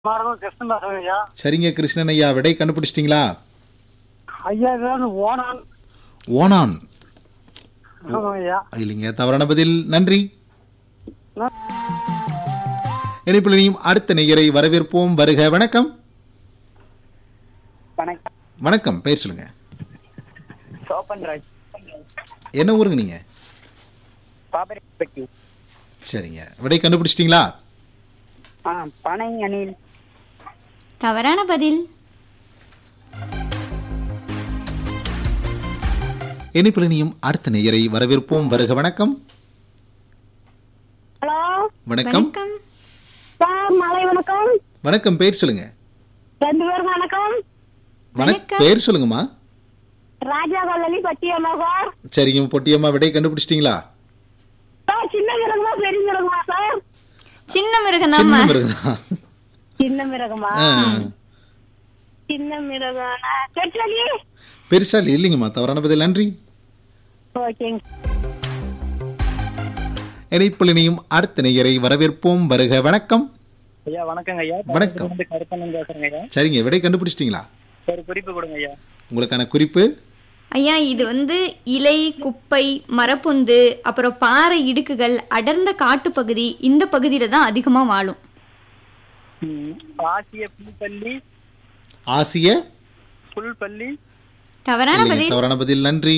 மாணவன் கிருஷ்ணன் பேசுறேன் ஐயா சரிங்க கிருஷ்ணன் ஐயா விடை கண்டுபிடிச்சிட்டிங்களா ஐயா இது வந்து ஓனான் ஓனான் ஆமாங்க ஐயா இல்லைங்க தவறான பதில் நன்றி நான் இணைப்பில் இனியும் அடுத்த நேயரை வரவேற்போம் வருக வணக்கம் வணக்கம் வணக்கம் பெயர் சொல்லுங்க சோப்பன் ராஜ் என்ன ஊருங்க நீங்க பாபரிப்பட்டி சரிங்க விடை கண்டுபிடிச்சிட்டிங்களா ஆ பனை அணில் தவறான பதில் இணைப்பில் இனியும் அடுத்த நேயரை வரவேற்போம் வருக வணக்கம் ஹலோ வணக்கம் வணக்கம் சார் மாலை வணக்கம் வணக்கம் பெயர் சொல்லுங்க ரெண்டு பேரும் வணக்கம் வணக்கம் பெயர் சொல்லுங்கம்மா ராஜா கல்லி பட்டியம்மா சார் சரிங்க பொட்டியம்மா விடை கண்டுபிடிச்சிட்டிங்களா சார் சின்ன மிருகமா பெரிய மிருகமா சார் சின்ன மிருகம் சின்ன தான்மா மிருகம் சின்ன மிருகமா ஆ. சின்ன மிருகம் கெட்டலி பெருசா இல்லை, இல்லைங்கம்மா தவறான பதில் நன்றி ஓகேங்க இணைப்பில் இனியும் அடுத்த நேயரை வரவேற்போம் வருக வணக்கம் ஐயா வணக்கங்க ஐயா வணக்கம். வந்து கருப்பண்ணன் பேசுறேங்க ஐயா சரிங்க விடை கண்டுபிடிச்சிட்டிங்களா ஒரு குறிப்பு கொடுங்க ஐயா உங்களுக்கான குறிப்பு ஐயா இது வந்து இலை குப்பை மரப்பொந்து அப்புறம் பாறை இடுக்குகள் அடர்ந்த காட்டுப்பகுதி இந்த பகுதியில தான் அதிகமா வாழும் ம், ஆசிய புல்பள்ளி ஆசிய புல்பள்ளி தவறான இல்லைங்க, பதில் தவறான பதில் நன்றி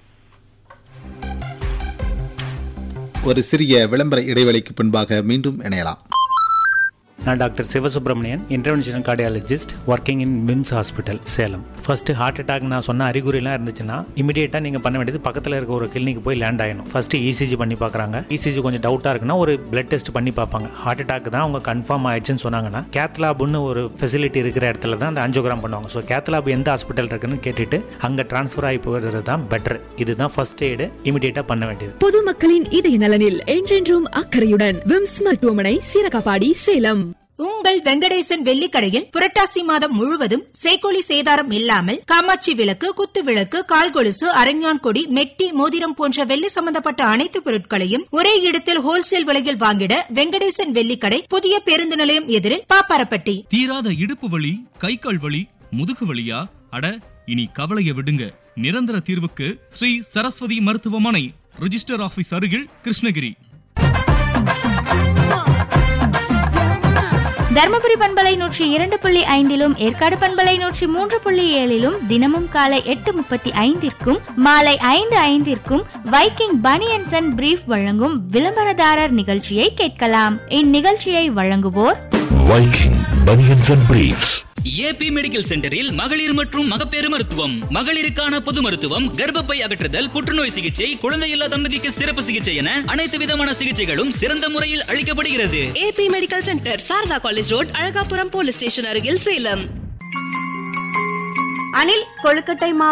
ஒரு சிறிய விளம்பர இடைவெளிக்கு பின்பாக மீண்டும் இணையலாம் நான் doctor Sivasubramanian interventional cardiologist working in VIMS hospital Salem first heart attack நான் சொன்ன அறிகுறிலாம் இருந்துச்சுன்னா இமீடியட்டாக நீங்கள் பண்ண வேண்டியது பக்கத்தில் இருக்க ஒரு கிளினிக் போய் லேண்ட் ஆகணும் ஃபர்ஸ்ட் இசிஜி பண்ணி பார்க்குறாங்க இசிஜி கொஞ்சம் டவுட்டாக இருக்குன்னா ஒரு பிளட் டெஸ்ட் பண்ணி பார்ப்பாங்க ஹார்ட் அட்டாக் தான் அவங்க கன்ஃபார்ம் ஆயிடுச்சுன்னு சொன்னாங்கன்னா கேத்லாப்னு ஒரு ஃபெசிலிட்டி இருக்கிற இடத்துல தான் அந்த ஆஞ்சியோகிராம் பண்ணுவாங்க ஸோ கேத்லாப் எந்த ஹாஸ்பிட்டல் இருக்குன்னு கேட்டுட்டு அங்கே ட்ரான்ஸ்ஃபர் ஆகி போகிறது தான் பெட்டர் இதுதான் ஃபர்ஸ்ட் எய்டு இமீடியட்டாக பண்ண வேண்டியது பொதுமக்களின் இதய நலனில் என்றென்றும் அக்கறையுடன் விம்ஸ் மருத்துவமனை சீரகாப்பாடி சேலம் உங்கள் வெங்கடேசன் வெள்ளிக்கடையில் புரட்டாசி மாதம் முழுவதும் சேக்கோலி சேதாரம் இல்லாமல் காமாட்சி விளக்கு குத்து விளக்கு கால்கொலுசு அரஞ்சான் கொடி மெட்டி மோதிரம் போன்ற வெள்ளி சம்பந்தப்பட்ட அனைத்து பொருட்களையும் ஒரே இடத்தில் ஹோல்சேல் விலையில் வாங்கிட வெங்கடேசன் வெள்ளிக்கடை புதிய பேருந்து நிலையம் எதிரில் பாப்பாரப்பட்டி தீராத இடுப்பு வலி கை கால் வலி முதுகு வலியா அட இனி கவலைய விடுங்க நிரந்தர தீர்வுக்கு ஸ்ரீ சரஸ்வதி மருத்துவமனை ரிஜிஸ்டர் ஆபீஸ் அருகில் கிருஷ்ணகிரி தர்மபுரி பண்பலை நூற்றி இரண்டு புள்ளி ஐந்திலும் ஏற்காடு பண்பலை நூற்றி மூன்று புள்ளி ஏழிலும் தினமும் காலை எட்டு முப்பத்தி ஐந்திற்கும் மாலை ஐந்து ஐந்திற்கும் வைக்கிங் பனியன்சன் அண்ட் பிரீஃப் வழங்கும் விளம்பரதாரர் நிகழ்ச்சியை கேட்கலாம் இந்நிகழ்ச்சியை வழங்குவோர் Viking Bunions and Briefs. AB medical சென்டரில் மகளிர் மற்றும் மகப்பேறு மருத்துவம் மகளிருக்கான பொது மருத்துவம் கர்ப்பப்பை அகற்றுதல் புற்றுநோய் சிகிச்சை குழந்தையில்லா தம்பதிக்கு சிறப்பு சிகிச்சை என அனைத்து விதமான சிகிச்சைகளும் சிறந்த முறையில் அளிக்கப்படுகிறது AB medical centre Sarada college road Alagapuram police station அருகில் சேலம் அணில் கொழுக்கட்டை மாவு